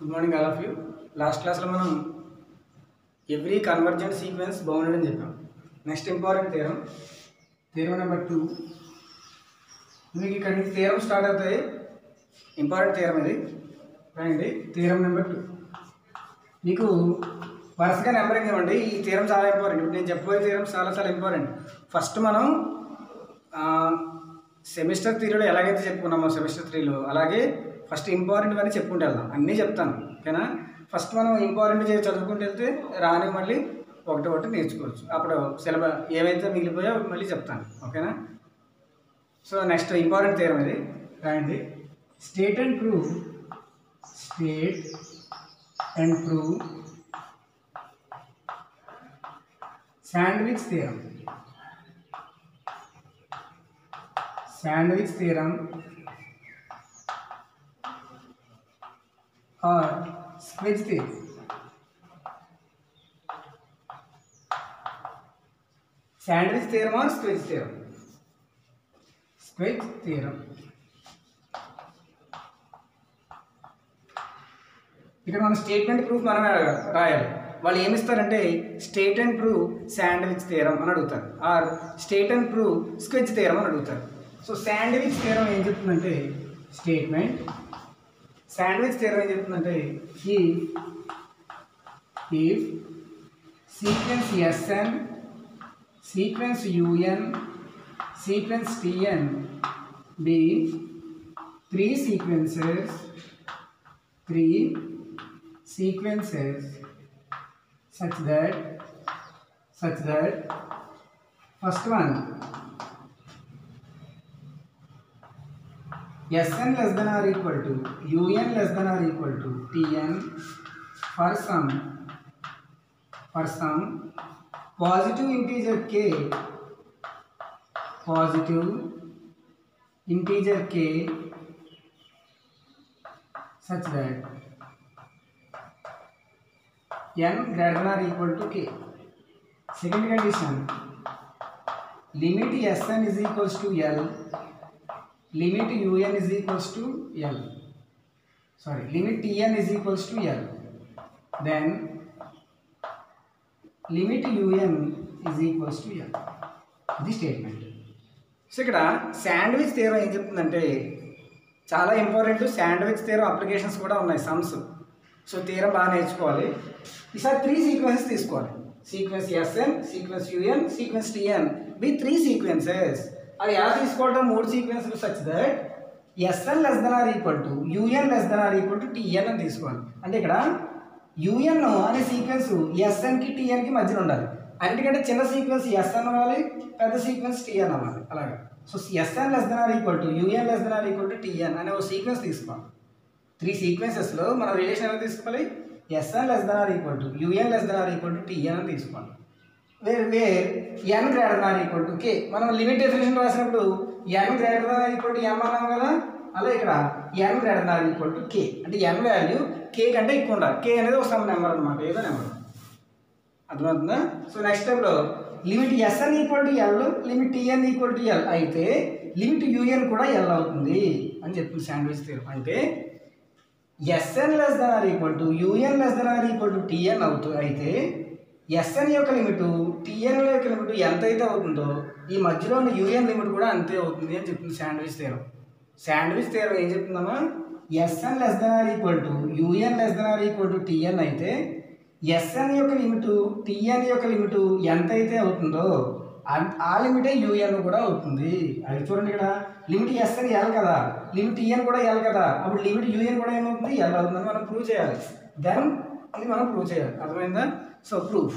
Good morning all of you last క్లాస్లో మనం every convergent sequence bounded అని చెప్పాం next important theorem theorem number two మీకు ఇక్కడ నుంచి థీరం స్టార్ట్ అవుతాయి ఇంపార్టెంట్ థీరం ఇది రండి థీరం నెంబర్ టూ మీకు వరుసగా నెంబరింగ్ ఇవ్వండి ఈ థీరం చాలా ఇంపార్టెంట్ ఇప్పుడు నేను చెప్పబోయే థీరం చాలా చాలా ఇంపార్టెంట్ ఫస్ట్ మనం సెమిస్టర్ త్రీలో ఎలాగైతే చెప్పుకున్నామో సెమిస్టర్ త్రీలో అలాగే ఫస్ట్ ఇంపార్టెంట్ అని చెప్పుకుంటూ వెళ్దాం అన్నీ చెప్తాను ఓకేనా ఫస్ట్ మనం ఇంపార్టెంట్ చేసి చదువుకుంటూ వెళ్తే రాని మళ్ళీ ఒకటి ఒకటి నేర్చుకోవచ్చు అప్పుడు సిలబస్ ఏవైతే మిగిలిపోయో మళ్ళీ చెప్తాను ఓకేనా సో నెక్స్ట్ ఇంపార్టెంట్ థీరం ఇది రాయండి state and prove state and prove sandwich theorem sandwich theorem or squidge theorem sandwich theorem or squidge theorem squidge theorem ఇక్కడ మన స్టేట్మెంట్ ప్రూఫ్ మనమే అడగాలి రాయాలి వాళ్ళు ఏమి ఇస్తారంటే state and prove sandwich theorem అని అడుగుతారు or state and prove squeeze theorem అని అడుగుతారు సో శాండ్విచ్ తీరం ఏం చెప్తుందంటే స్టేట్మెంట్ శాండ్విచ్ తీరం ఏం చెప్తుందంటే ఈ if sequence SN sequence UN sequence TN be three sequences three sequences such that such that first one Sn less than or equal to Un less than or equal to Tn for some for some positive integer k positive integer k such that n greater than or equal to k. Second condition, limit Sn is equals to L, limit Un is equals to L. Sorry, limit Tn is equals to L. Then limit Un is equals to L. ఇది statement so ఇక్కడ sandwich theorem ఏం చెప్తుందంటే చాలా important sandwich theorem applications కూడా ఉన్నాయి sums so తీరం బాగా నేర్చుకోవాలి ఈసారి త్రీ సీక్వెన్సెస్ తీసుకోవాలి sequence SN sequence UN sequence TN be three sequences అవి ఎలా తీసుకోవడం మూడు sequences such that SN less than or equal to UN less than or equal to TN అని తీసుకోవాలి అంటే ఇక్కడ యుఎన్ అనే సీక్వెన్స్ ఎస్ఎన్కి టిఎన్కి మధ్యలో ఉండాలి అన్నిటికంటే చిన్న సీక్వెన్స్ ఎస్ఎన్ అవ్వాలి పెద్ద సీక్వెన్స్ టిఎన్ అవ్వాలి అలాగే so SN less than or equal to UN less than or equal to TN అనే ఒక సీక్వెన్స్ తీసుకోవాలి త్రీ సీక్వెన్సెస్లో మనం రిలేషన్ ఎలా తీసుకోవాలి SN less than or equal to UN less than or equal to TN అని తీసుకోవాలి where where N greater than or equal to K మనం limit definition రాసినప్పుడు N greater than or equal to M అన్నాం కదా అలా ఇక్కడ N greater than or equal to K అంటే N value కే కంటే ఎక్కువ ఉండాలి కే అనేది ఒక సమ్ నెంబర్ అనమాట ఏదో నెంబర్ అర్థమవుతుందా సో నెక్స్ట్ స్టెప్లో limit SN equal to L limit TN equal to L అయితే లిమిట్ యుఎన్ కూడా ఎల్ అవుతుంది అని చెప్తుంది శాండ్విచ్ థియరం అంటే SN less than or equal to UN less than or equal to TN అవుతూ అయితే ఎస్ఎన్ యొక్క లిమిట్ టిఎన్ యొక్క లిమిట్ ఎంత అయితే అవుతుందో ఈ మధ్యలో ఉన్న యూఎన్ లిమిట్ కూడా అంతే అవుతుంది అని చెప్తుంది శాండ్విచ్ తీరం శాండ్విచ్ తీరం ఏం చెప్తుందమ్మా SN less than or equal to UN less than or equal to TN అయితే ఎస్ఎన్ యొక్క లిమిట్ టిఎన్ యొక్క లిమిట్ ఎంత అయితే అవుతుందో ఆ లిమిటే యూఎన్ కూడా అవుతుంది అది చూడండి ఇక్కడ లిమిట్ ఎస్ఎన్ ఎల్ కదా లిమిట్ ఈఎన్ కూడా ఎల్ కదా అప్పుడు లిమిట్ యూఎన్ కూడా ఏమవుతుంది ఎల్ అవుతుందని మనం ప్రూవ్ చేయాలి దెన్ ఇది మనం ప్రూవ్ చేయాలి అర్థమైందా సో ప్రూఫ్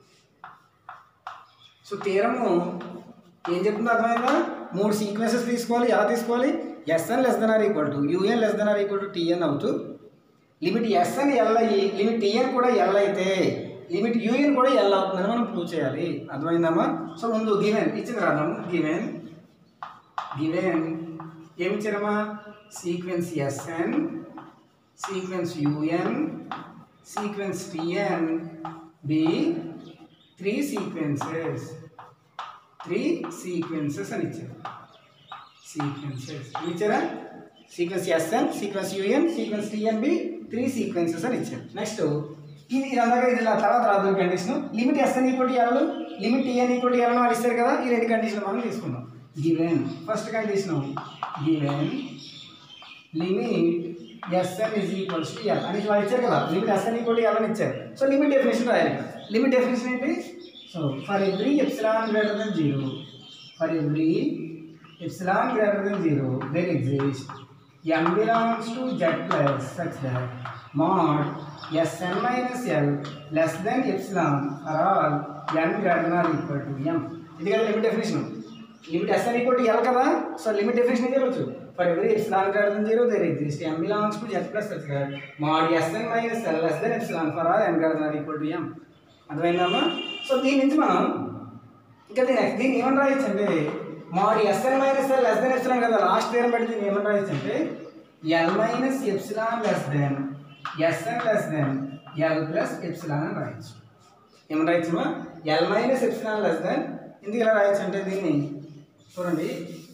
సో తీరము ఏం చెప్తుందో అర్థమైందా మూడు సీక్వెన్సెస్ తీసుకోవాలి ఎలా తీసుకోవాలి SN less than or equal to UN less than or equal to TN అవుతూ లిమిట్ ఎస్ఎన్ ఎల్ అయ్యి లిమిట్ టీఎన్ కూడా ఎల్ అయితే లిమిట్ యూఎన్ కూడా ఎల్ అవుతుందని మనం ప్రూవ్ చేయాలి అర్థమైందమ్మా సో ముందు గివెన్ ఇచ్చిన రాద్దాము గివెన్ గివెన్ ఏమి ఇచ్చారమ్మా sequence SN sequence UN sequence TN be three sequences three sequences అని ఇచ్చారు సీక్వెన్సెస్ ఇచ్చారా sequence SN sequence UN sequence TN be three sequences అని ఇచ్చారు నెక్స్ట్ ఇది ఇదంతా ఇది ఇలా తర్వాత రాదు condition limit SN equal L limit TN equal L వాళ్ళు ఇస్తారు కదా ఈ రెండు కండిషన్ మనం తీసుకుందాం given first condition given limit SN is equals to L అని వాళ్ళు ఇచ్చారు కదా limit SN equal to L అని ఇచ్చారు సో లిమిట్ డెఫినేషన్ రాయాలి లిమిట్ డెఫినేషన్ ఏంటి so for every epsilon greater than zero for every epsilon greater than zero there exist m belongs to z plus such that mod sn minus l less than epsilon for all n greater than or equal to m ఇది కదా limit definition limit SN equal to L కదా so limit definition ఇది చెప్పచ్చు for every epsilon greater than zero there exist m belongs to z plus such that mod sn minus l less than epsilon for all n greater than or equal to m అర్థమైందమ్మా so దీని నుంచి మనం ఇంకా దీని దీన్ని ఏమని రాయొచ్చు అంటే mod SL minus L less than epsilon కదా లాస్ట్ పేరు బట్టి దీన్ని ఏమని రాయొచ్చు అంటే L minus epsilon less than SN less than L plus epsilon అని రాయొచ్చు ఏమని రాయొచ్చమ్మా L minus epsilon less than ఎందుకు ఇలా రాయొచ్చు అంటే దీన్ని చూడండి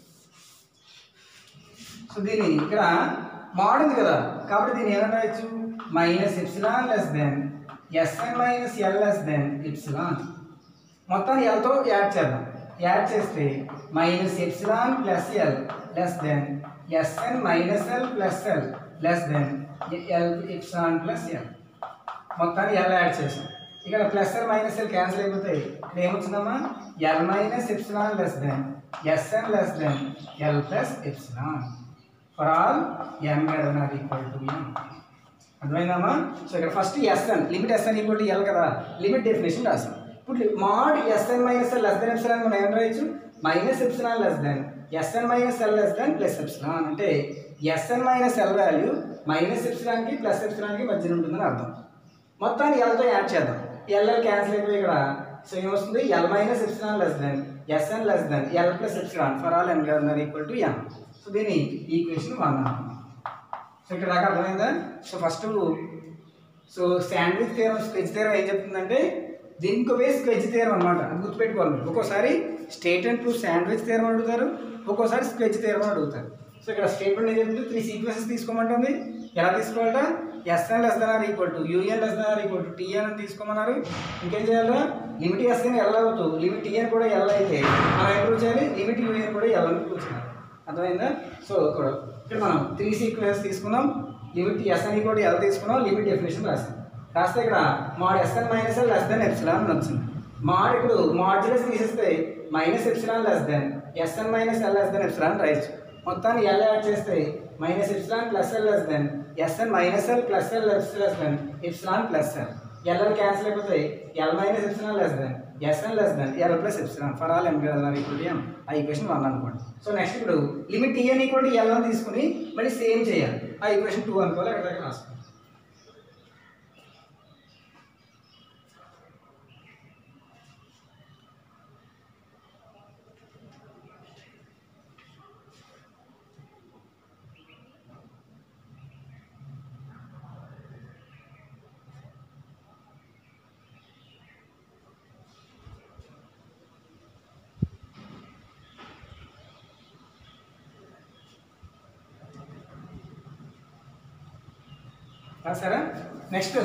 సో దీన్ని ఇక్కడ మాడ్ ఉంది కదా కాబట్టి దీన్ని ఏమని రాయొచ్చు minus epsilon less than SN minus L less than epsilon మొత్తాన్ని ఎల్తో యాడ్ చేద్దాం యాడ్ చేస్తే minus epsilon plus L less than SN minus L plus L less than L epsilon plus L మొత్తాన్ని ఎల్ యాడ్ చేసాం ఇక్కడ plus L minus L cancel అయిపోతాయి ఇక్కడ ఏమొచ్చిందమ్మా L minus epsilon less than SN less than L plus epsilon for all N greater or equal to N అర్థమైందమ్మా so ఇక్కడ first SN limit SN equal to L కదా limit definition రాసాం ఇప్పుడు mod SN minus L less than epsilon మనం ఏం రాయొచ్చు minus epsilon less than SN minus L less than plus epsilon అంటే SN minus L value minus ఎప్సిలాన్కి plus ఎప్సిలాన్కి మధ్యన ఉంటుందని అర్థం మొత్తాన్ని ఎల్తో యాడ్ చేద్దాం ఎల్ఎల్ క్యాన్సిల్ అయిపోయి ఇక్కడ సో ఏమొస్తుంది L minus epsilon less than SN less than L plus epsilon for all N greater equal to N so దీని ఈక్వేషన్ వన్ సో ఇక్కడ దాకా అర్థమైందా so first so sandwich theorem sketch theorem ఏం చెప్తుందంటే దీనికి వే స్కెచ్ థియరం అనమాట అది గుర్తుపెట్టుకోవాలి మీరు. ఒక్కోసారి స్టేట్మెంట్ టు శాండ్విచ్ థియరం అడుగుతారు ఒక్కోసారి స్కెచ్ థియరం అడుగుతారు సో ఇక్కడ స్టేట్మెంట్ ఏం చెప్తుంది త్రీ సీక్వెన్సెస్ తీసుకోమంటుంది ఎలా తీసుకోవాలట SN less than or equal to UN less than or equal to TN అని తీసుకోమన్నారు ఇంకేం చేయాలా లిమిట్ ఎస్ఎన్ ఎల్ అవుతూ లిమిట్ టీఎన్ కూడా ఎల్ అయితే మనం ఏం ప్రూవ్ చేయాలి లిమిట్ యూఎన్ కూడా ఎల్ అని ప్రూవ్ చేయాలి అర్థమైందా సో ఇక్కడ ఇక్కడ మనం త్రీ సీక్వెన్స్ తీసుకున్నాం లిమిట్ ఎస్ఎన్ కూడా ఎల్ తీసుకున్నాం లిమిట్ డెఫినేషన్ రాసాం రాస్తే ఇక్కడ mod SN minus L less than epsilon అని వచ్చింది మాడ్ ఇప్పుడు మాడ్యులస్ తీసేస్తే minus epsilon less than SN minus L less than epsilon రాయొచ్చు మొత్తాన్ని ఎల్ యాడ్ చేస్తే minus epsilon plus L less than SN minus L plus L less than epsilon plus L LL cancel అయిపోతాయి L minus epsilon less than SN less than L plus epsilon for all N greater equal to M ఆ equation one అనుకోండి so next ఇప్పుడు limit TN equal to L అని తీసుకుని మళ్ళీ same చేయాలి ఆ equation two అనుకోవాలి అక్కడ దగ్గర రాసుకోండి రాసారా నెక్స్ట్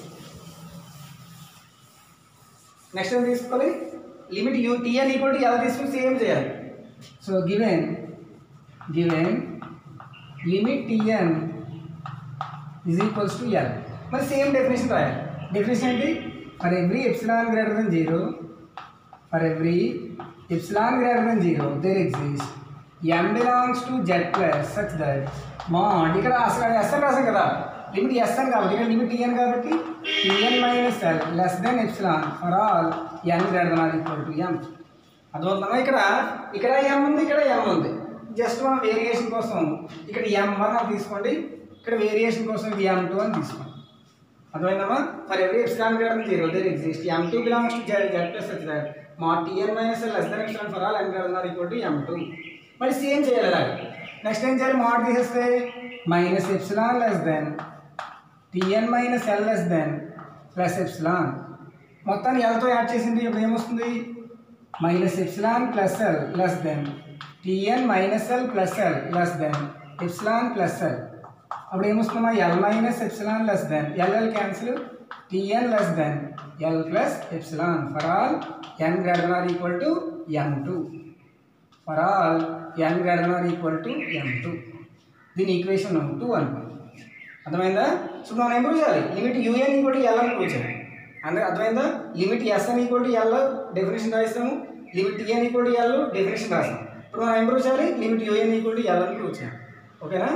నెక్స్ట్ ఏం తీసుకోవాలి limit U TN equal to ఎలా తీసుకుని సేమ్ చేయాలి so given given limit TN is equals to L మరి సేమ్ డెఫినేషన్ రాయాలి డెఫినేషన్ ఏంటి for every epsilon greater than zero for every epsilon greater than zero there exist M belongs to Z plus such that mod ఇక్కడ అసలు SN రాసాం కదా limit SN కాబట్టి ఇక్కడ limit TN కాబట్టి TN minus L less than epsilon for all N greater than or equal to M అర్థమవుతుందా ఇక్కడ ఇక్కడ ఎం ఉంది ఇక్కడ ఎం ఉంది జస్ట్ మనం వేరియేషన్ కోసం ఇక్కడ ఎం వన్ అని తీసుకోండి ఇక్కడ వేరియేషన్ కోసం ఇది ఎం టూ అని తీసుకోండి అర్థమైందమ్మా for every epsilon greater than zero there exist M two belongs to Z Z plus such that మా TN minus less than epsilon for all N greater than equal to M two మరి same చేయాలి అలాగే next ఏం చేయాలి mod తీసేస్తే minus epsilon less than TN minus L less than plus epsilon మొత్తాన్ని ఎల్తో add చేసింది ఇప్పుడు ఏమొస్తుంది minus epsilon plus L less than TN minus L plus L less than epsilon plus L అప్పుడు ఏమొస్తుందమ్మా L minus epsilon less than LL cancel TN less than L plus epsilon for all N greater or equal to N two for all N greater or equal to N two దీని equation two అనుకోండి అర్థమైందా so మనం improve చేయాలి limit UN equal to L అని prove చేయాలి అంటే అర్థమైందా limit SN equal to L definition రాస్తాము limit TN equal to L definition రాస్తాం ఇప్పుడు మనం ఇంప్రూవ్ చేయాలి limit UN equal to L అని ప్రూవ్ చేయాలి ఓకేనా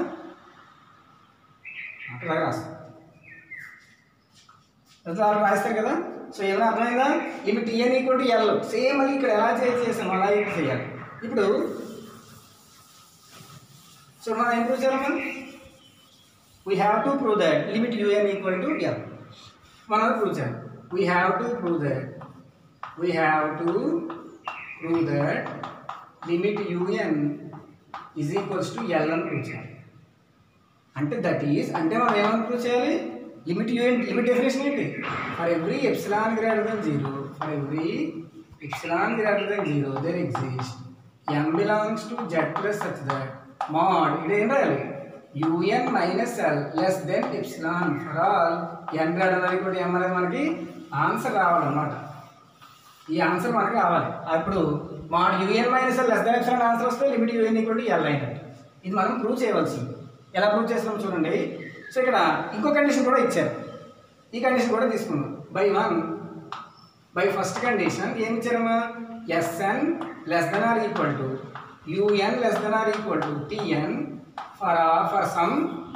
అట్లా రాస్తాం అట్లా అలా రాస్తారు కదా సో ఏమైనా అర్థమైందా limit TN equal to L same అది ఇక్కడ ఎలా చేసి చేసాం అలా ఇక్కడ చేయాలి ఇప్పుడు సో మనం ఇంప్రూవ్ చేయాలి మనం we have to prove that limit un equal to l మనం ప్రూవ్ చేయాలి we have to prove that we have to prove that limit un is equals to l అని ప్రూవ్ చేయాలి అంటే దట్ ఈస్ అంటే మనం ఏమని ప్రూవ్ చేయాలి limit UN limit definition ఏంటి for every epsilon greater than zero for every epsilon greater than zero there exist M belongs to Z plus such that mod ఇక్కడ ఏం రాయాలి UN minus L less than epsilon for all N greater than equal M అనేది మనకి answer రావాలన్నమాట ఈ answer మనకి రావాలి అప్పుడు mod UN minus L less than epsilon answer వస్తే limit UN equal to L అయినట్టు ఇది మనం ప్రూవ్ చేయవలసింది ఎలా ప్రూవ్ చేస్తున్నాం చూడండి సో ఇక్కడ ఇంకో కండిషన్ కూడా ఇచ్చారు ఈ కండిషన్ కూడా తీసుకున్నాం by one by first condition ఏమి ఇచ్చారమ్మా SN less than or equal to UN less than or equal to TN for for some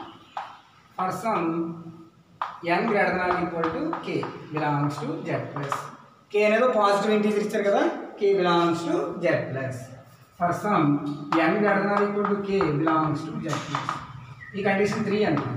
for some N greater than or equal to K belongs to Z plus K అనేది positive integer ఇచ్చారు కదా K belongs to Z plus for some N greater than or equal to K belongs to Z plus ఈ condition three అనుకున్నాం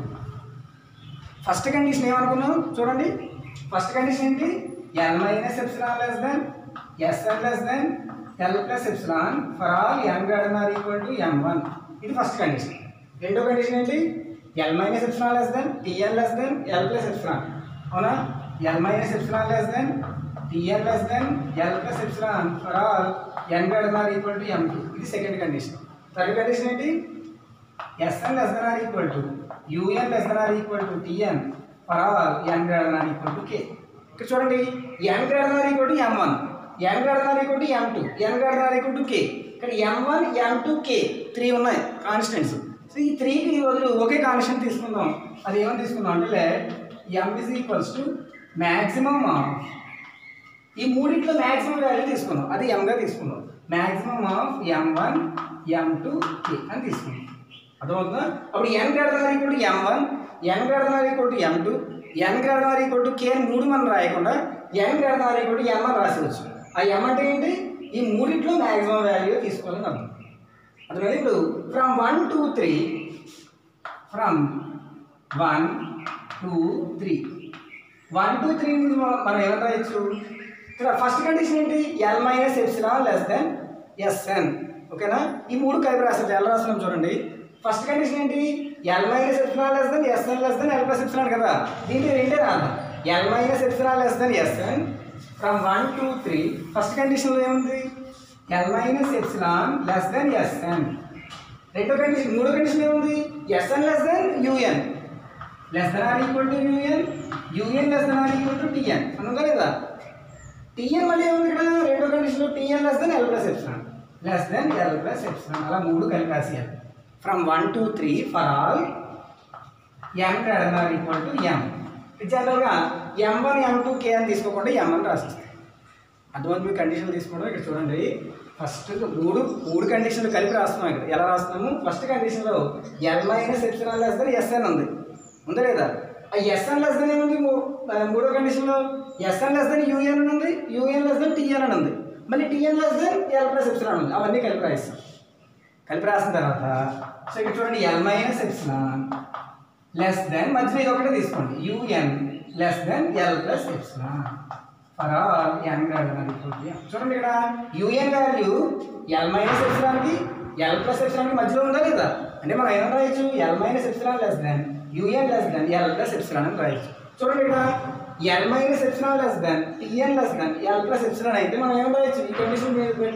first condition ఏమనుకున్నాం చూడండి first condition ఏంటి L minus epsilon less than SL less than L plus epsilon for all N greater or equal to M one ఇది first condition రెండో condition ఏంటి L minus epsilon less than TL less than L plus epsilon అవునా L minus epsilon less than TL less than L plus epsilon for all N greater or equal to M two ఇది second condition third condition ఏంటి Sn less than or equal to Un less than or equal to Tn for all n greater than or equal to k. ఇక్కడ చూడండి n greater than or equal to m1, n greater than or equal to m2, n greater than or equal to k. ఇక్కడ m1, m2, k three ఉన్నాయి constants so ఈ త్రీకి బదులు ఒకే constant తీసుకుందాం అది ఏమని తీసుకుందాం అంటే m is equals to maximum of ఈ మూడిట్లో మ్యాక్సిమం వాల్యూ తీసుకుందాం అది ఎంగా తీసుకుందాం maximum of M one M two K అని తీసుకుందాం అర్థమవుతుందా అప్పుడు N greater equal to M one N greater equal to M two N greater equal to K అని మూడు మనం రాయకుండా N greater equal to M అని రాసేవచ్చు ఆ ఎం అంటే ఏంటి ఈ మూడిట్లో మ్యాక్సిమం వాల్యూ తీసుకోవాలని అర్థం అర్థమైంది ఇప్పుడు from one two three from one two three one two three నుంచి మనం మనం ఏమని రాయొచ్చు ఇక్కడ ఫస్ట్ కండిషన్ ఏంటి L minus epsilon less than SN ఓకేనా ఈ మూడు కలిపి రాస్తారు ఎలా రాస్తున్నాం చూడండి ఫస్ట్ కండిషన్ ఏంటి L minus epsilon less than SN less than L plus epsilon కదా దీంట్లో రెండే రాదు L minus epsilon less than SN from one two three first కండిషన్లో ఏముంది L minus epsilon less than SN రెండో కండిషన్ మూడో condition ఏముంది SN less than UN less than or equal to UN UN less than or equal to TN అనుందా లేదా TN మళ్ళీ ఏముంది ఇక్కడ రెండో కండిషన్లో TN less than L plus epsilon less than L plus epsilon అలా మూడు కలిపి రాసేయాలి from one to three for all M greater or equal to M జనరల్గా M one M two K అని తీసుకోకుండా ఎం అని రాసిస్తాం అటువంటి మీ కండిషన్ తీసుకోవడం ఇక్కడ చూడండి ఫస్ట్ మూడు మూడు కండిషన్లు కలిపి రాస్తున్నాం ఇక్కడ ఎలా రాస్తున్నాము ఫస్ట్ కండిషన్లో L minus epsilon less than SN ఉంది ఉందా లేదా ఆ ఎస్ఎన్ లెస్ దెన్ ఏముంది మూ- ఆ మూడో కండిషన్లో ఎస్ఎన్ లెస్ దెన్ యూఎన్ అని ఉంది యూఎన్ లెస్ దెన్ టీఎన్ అని ఉంది మళ్ళీ TN less than L plus epsilon ఉంది అవన్నీ కలిపి రాయిస్తాం కలిపి రాసిన తర్వాత సో ఇక్కడ చూడండి L minus epsilon less than మధ్యలో ఇది ఒకటే తీసుకోండి UN less than L plus epsilon for all N greater చూడండి ఇక్కడ యూఎన్ వాల్యూ ఎల్ మైనస్ ఎప్సిలాన్కి ఎల్ ప్లస్ ఎప్సిలాన్కి మధ్యలో ఉందా లేదా అంటే మనం ఏమైనా రాయొచ్చు L minus epsilon less than UN less than L plus epsilon అని రాయొచ్చు చూడండి ఇక్కడ L minus epsilon less than TN less than L plus epsilon అయితే మనం ఏమైనా రాయొచ్చు ఈ కండిషన్ మీద పెట్టి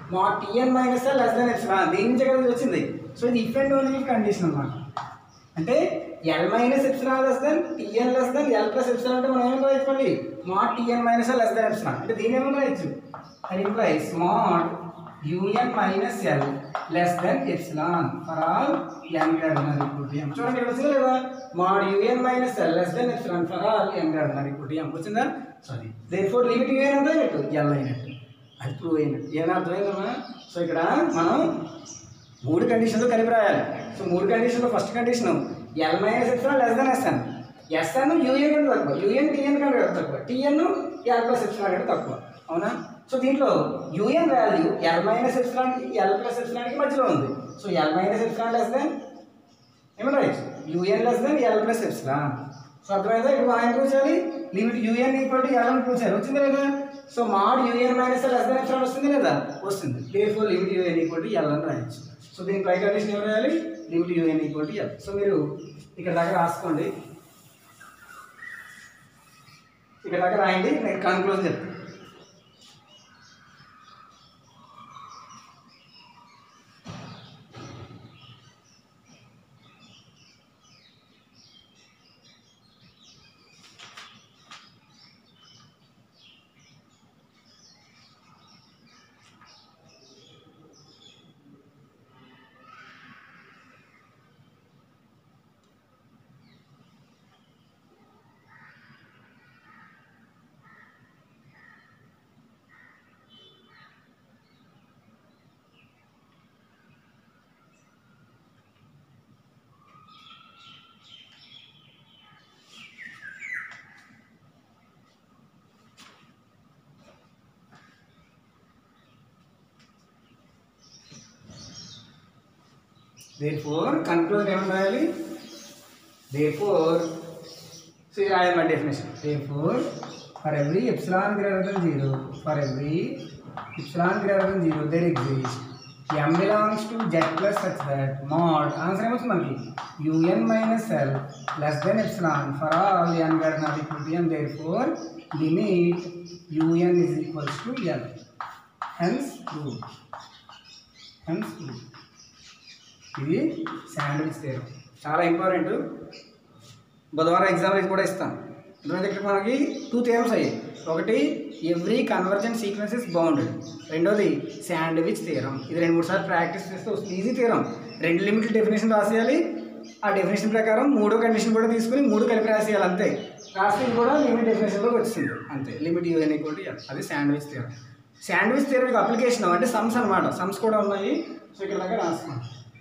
మా TN minus less than epsilon దేని నుంచి కదా ఇది వచ్చింది సో ఇది ఇఫ్ అండ్ ఓన్లీ కండిషన్ అన్నమాట అంటే L minus epsilon less than TN less than L plus epsilon అంటే మనం ఏమని రాయొచ్చు మళ్ళీ mod TN minus less than epsilon అంటే దీని ఏమని రాయొచ్చు అది implies mod UN minus L less than epsilon for all N greater equal to M చూడండి ఇక్కడ వచ్చిందా లేదా mod UN minus L less than epsilon for all N greater equal to M వచ్చిందా sorry therefore limit UN ఎంత అయినట్టు L అయినట్టు అది prove అయినట్టు ఏమైనా అర్థమైందమ్మా సో ఇక్కడ మనం మూడు కండిషన్లు కలిపి రాయాలి సో మూడు కండిషన్లో first condition L minus epsilon less than SN SN UN కంటే తక్కువ యూఎన్ టీఎన్ కంటే తక్కువ టీఎన్ ఎల్ ప్లస్ ఎప్సిలాన్ కంటే తక్కువ అవునా సో దీంట్లో UN value L minus epsilon L plus ఎప్సిలాన్కి మధ్యలో ఉంది so L minus epsilon less than ఏమన్నా right UN less than L plus epsilon so అర్థమైందా ఇప్పుడు మనం ఏం ప్రూవ్ చేయాలి limit UN equal to L అని ప్రూవ్ చేయాలి వచ్చిందా లేదా so mod UN minus less than epsilon వస్తుంది లేదా వస్తుంది therefore limit UN equal to L అని రాయొచ్చు సో దీని పై కండిషన్ ఏం రాయాలి limit UN equal to L so మీరు ఇక్కడ దాకా రాసుకోండి ఇక్కడ దాకా రాయండి నేను కన్క్లూజన్ చెప్తాను therefore conclusion ఏమని రాయాలి therefore so ఇది రాయాలి మన definition therefore for every epsilon greater than 0 for every epsilon greater than 0 there exists m belongs to z plus such that mod answer ఏమొస్తుంది మనకి un minus l less than epsilon for all n greater than or equal to m therefore limit un is equals to l hence rule hence rule ఇది sandwich theorem చాలా important బుధవారం exam ఇది కూడా ఇస్తాం ఎందుకంటే ఇక్కడ మనకి టూ థియరమ్స్ అయ్యాయి ఒకటి every convergent sequence is bounded రెండోది శాండ్విచ్ థియరం ఇది రెండు మూడు సార్లు ప్రాక్టీస్ చేస్తే వస్తుంది ఈజీ థియరం రెండు లిమిట్ డెఫినేషన్ రాసేయాలి ఆ డెఫినేషన్ ప్రకారం మూడో కండిషన్ కూడా తీసుకుని మూడు కలిపి రాసేయాలి అంతే రాస్తే ఇది కూడా లిమిట్ డెఫినేషన్లోకి వచ్చింది అంతే లిమిట్ యూఎన్ ఈక్వల్ అది sandwich theorem sandwich theorem application అంటే సమ్స్ అనమాట సమ్స్ కూడా ఉన్నాయి సో ఇక్కడ దాకా రాసుకోండి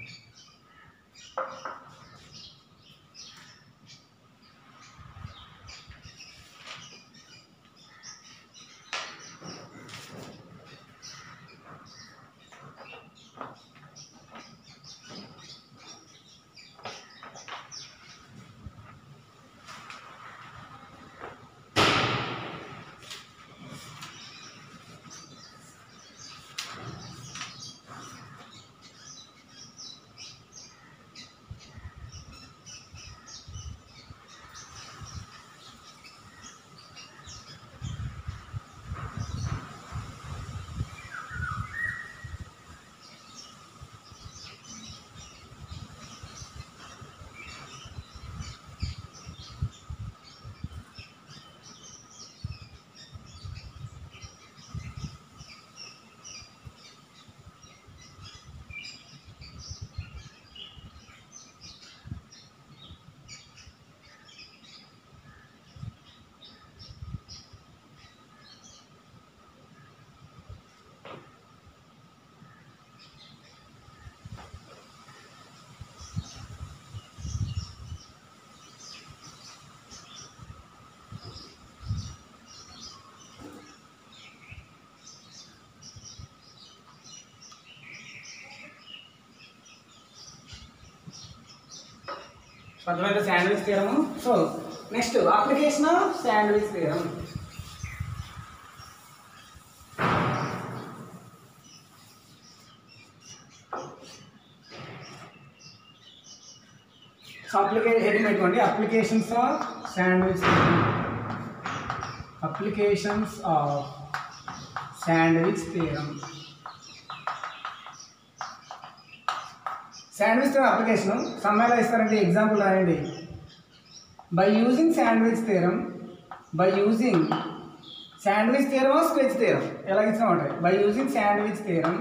అర్థమైతే sandwich theorem so next application sandwich theorem so అప్లికే హెడింగ్ పెట్టుకోండి applications of sandwich theorem applications of sandwich theorem sandwich theorem application sum ఎలా ఇస్తారంటే ఎగ్జాంపుల్ రాయండి by using sandwich theorem by using sandwich థియరమా స్క్వెచ్ థియరం ఎలా ఇచ్చామంటే by using sandwich theorem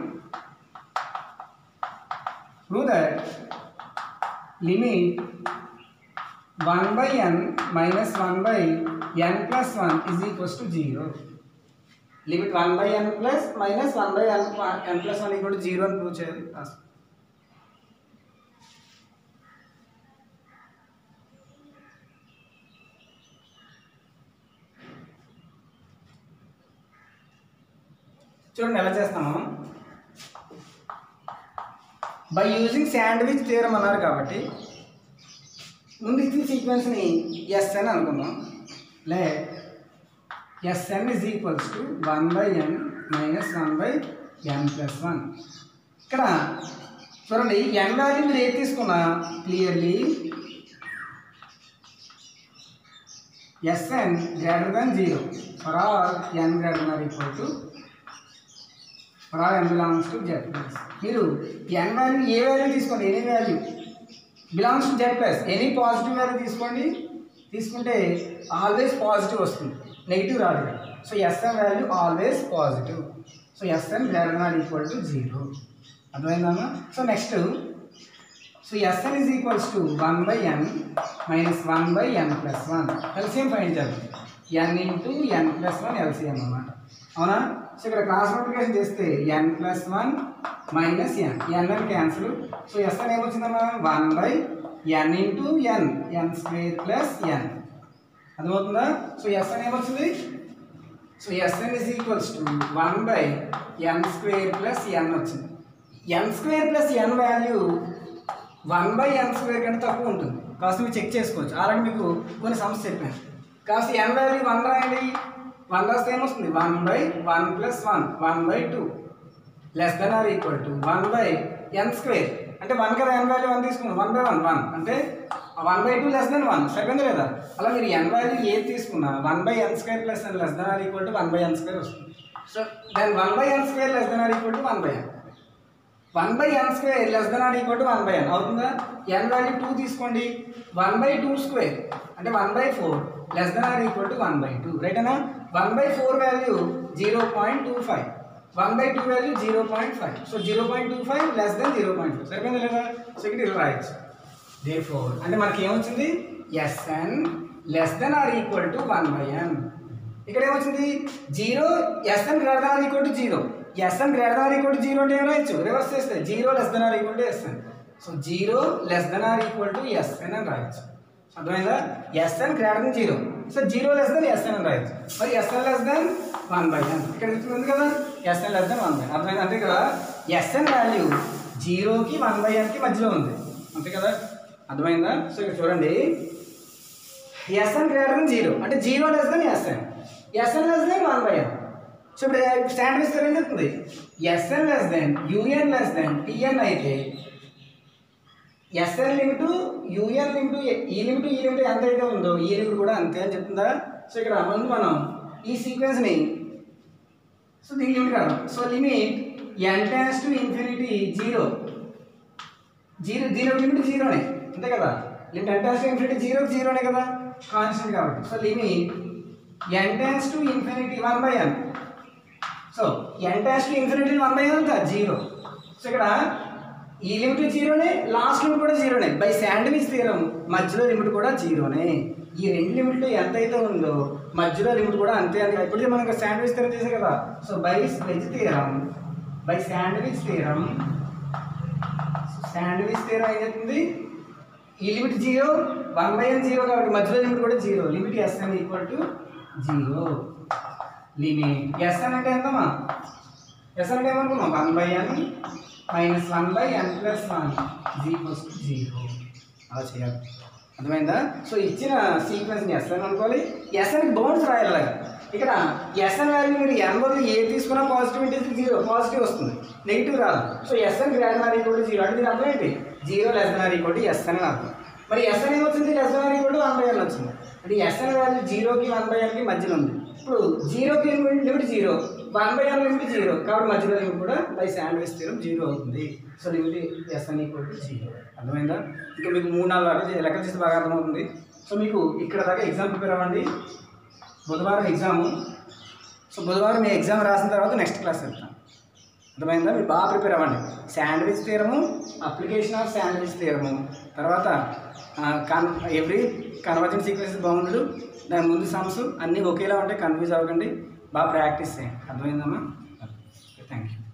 prove that limit 1 by n minus 1 by n plus 1 is equals to 0. Limit one by N plus minus one by N N plus one equal zero అని prove చేయాలి చూడండి ఎలా చేస్తాము by using sandwich theorem అన్నారు కాబట్టి ముందు ఇచ్చిన సీక్వెన్స్ని yes అని అనుకుందాం let SN is equals to one by N minus one by N plus one ఇక్కడ చూడండి ఎన్ వాల్యూ మీరు ఏది తీసుకున్నా clearly SN greater than zero for all N greater or equal to for all N belongs to Z plus మీరు N value ఏ value తీసుకోండి any value belongs to Z plus any positive value తీసుకోండి తీసుకుంటే always positive వస్తుంది negative రాదు ఇక్కడ so SN value always positive so SN greater than equal to zero అర్థమైందమ్మా so next so SN is equals to one by N minus one by N plus one LCM find చేయాలి N into N plus one LCM అన్నమాట అవునా so ఇక్కడ cross multiplication చేస్తే N plus one minus N N అని cancel so SN ఏమొచ్చిందమ్మా one by N into N N square plus N అర్థమవుతుందా so SN ఏమొచ్చింది so SN is equals to one by N square plus N వచ్చింది N square plus N value one by N square కంటే తక్కువ ఉంటుంది కాస్త మీరు check చేసుకోవచ్చు already మీకు కొన్ని సమస్య చెప్పాను కాస్త ఎన్ వాల్యూ వన్ రాయండి వన్ రాస్తే ఏమొస్తుంది one by one plus one one by two less than or equal to one by N square అంటే వన్ కదా ఎన్ వాల్యూ వన్ తీసుకున్నాం వన్ బై వన్ వన్ అంటే one by two less than one సరిపోయింది లేదా అలా మీరు N value ఏది తీసుకున్నా one by N square plus N less than or equal to one by N square వస్తుంది so then one by N square less than or equal to one by N one by N square less than or equal to one by N అవుతుందా N value two తీసుకోండి one by two square అంటే one by four less than or equal to one by two రైటేనా one by four value zero point two five one by two value zero point five so zero point two five less than zero point two సరిపోయింది లేదా so ఇక్కడ ఇలా రాయొచ్చు day four అంటే మనకి ఏమొచ్చింది SN less than or equal to one by N ఇక్కడ ఏమొచ్చింది zero SN greater or equal to zero SN greater or equal to zero అంటే ఏం రాయొచ్చు రివర్స్ చేస్తే zero less than or equal to SN so zero less than or equal to SN అని రాయొచ్చు అర్థమైందా SN greater than zero so zero less than SN అని రాయొచ్చు మరి SN less than one by N ఇక్కడ ఉంది కదా SN less than one by అర్థమైంది అంటే ఇక్కడ ఎస్ఎన్ వాల్యూ జీరోకి వన్ బై ఎన్కి మధ్యలో ఉంది అంతే కదా అర్థమైందా సో ఇక్కడ చూడండి ఎస్ఎన్ గ్రేటర్ దెన్ జీరో అంటే zero less than SN SN less than one by N so ఇప్పుడు స్టాండ్ విస్తర్ ఏం చెప్తుంది SN less than UN less than TN అయితే ఎస్ఎన్ లిమిట్ యూఎన్ లిమిట్ ఈ లిమిట్ ఈ లిమిట్ ఎంత అయితే ఉందో ఈ లిమిట్ కూడా అంతే అని చెప్తుందా సో ఇక్కడ ముందు మనం ఈ సీక్వెన్స్ని సో దీని లిమిట్ కాదు so limit N tends to infinity zero zero zero limit జీరోనే అంతే కదా limit N tends to infinity zero జీరోనే కదా కాన్స్టెంట్ కాబట్టి so limit N tends to infinity one by N so N tends to infinity one by N అంతా zero so ఇక్కడ ఈ limit జీరోనే last limit కూడా జీరోనే బై శాండ్విచ్ తీరం మధ్యలో limit కూడా జీరోనే ఈ రెండు లిమిట్లు ఎంత అయితే ఉందో మధ్యలో లిమిట్ కూడా అంతే అని ఇప్పుడు మనం శాండ్విచ్ తీరం చేసాం కదా సో బై వెజ్ theorem by sandwich theorem sandwich theorem ఏం చెప్తుంది ఈ limit zero one by N zero కాబట్టి మధ్యలో లిమిట్ కూడా zero limit SN equal to zero limit SN అంటే ఎంతమ్మా ఎస్ఎన్ అంటే ఏమనుకున్నాం one by N minus one by N plus one equals to zero అలా చేయాలి అర్థమైందా సో ఇచ్చిన సీక్వెన్స్ని ఎస్ఎన్ అనుకోవాలి ఎస్ఎన్ బౌండ్స్ రాయాలి అలాగా ఇక్కడ ఎస్ఎన్ వాల్యూ మీరు ఎన్ బదులు ఏ తీసుకున్నా పాజిటివ్ ఇంటే జీరో పాజిటివ్ వస్తుంది నెగిటివ్ రాదు so SN greater or equal to zero అంటే దీని అర్థం ఏంటి zero less than or equal to SN అని అర్థం మరి ఎస్ఎన్ ఏమొచ్చింది less than or equal to one by N వచ్చింది అంటే ఎస్ఎన్ వాల్యూ జీరోకి వన్ బై ఎన్కి మధ్యలో ఉంది ఇప్పుడు జీరోకి limit zero one by N limit zero కాబట్టి మధ్యలో లిమిట్ కూడా బై శాండ్విచ్ థీరం జీరో అవుతుంది so limit SN equal to zero అర్థమైందా ఇంకా మీకు మూడు నాలుగు లెక్కలు లెక్కలు చేస్తే బాగా అర్థమవుతుంది సో మీకు ఇక్కడ దాకా ఎగ్జామ్ ప్రిపేర్ అవ్వండి బుధవారం ఎగ్జాము సో బుధవారం మీ ఎగ్జామ్ రాసిన తర్వాత నెక్స్ట్ క్లాస్ వెళ్తాం అర్థమైందా మీరు బాగా ప్రిపేర్ అవ్వండి శాండ్విచ్ తీరము అప్లికేషన్ ఆఫ్ శాండ్విచ్ తీరము తర్వాత కన్ ఎవ్రీ కన్వర్జన్ సీక్వెన్స్ బౌండ్ దాని ముందు సమ్స్ అన్నీ ఒకేలా ఉంటాయి కన్ఫ్యూజ్ అవ్వకండి బాగా ప్రాక్టీస్ చేయండి అర్థమైందమ్మా థ్యాంక్ యూ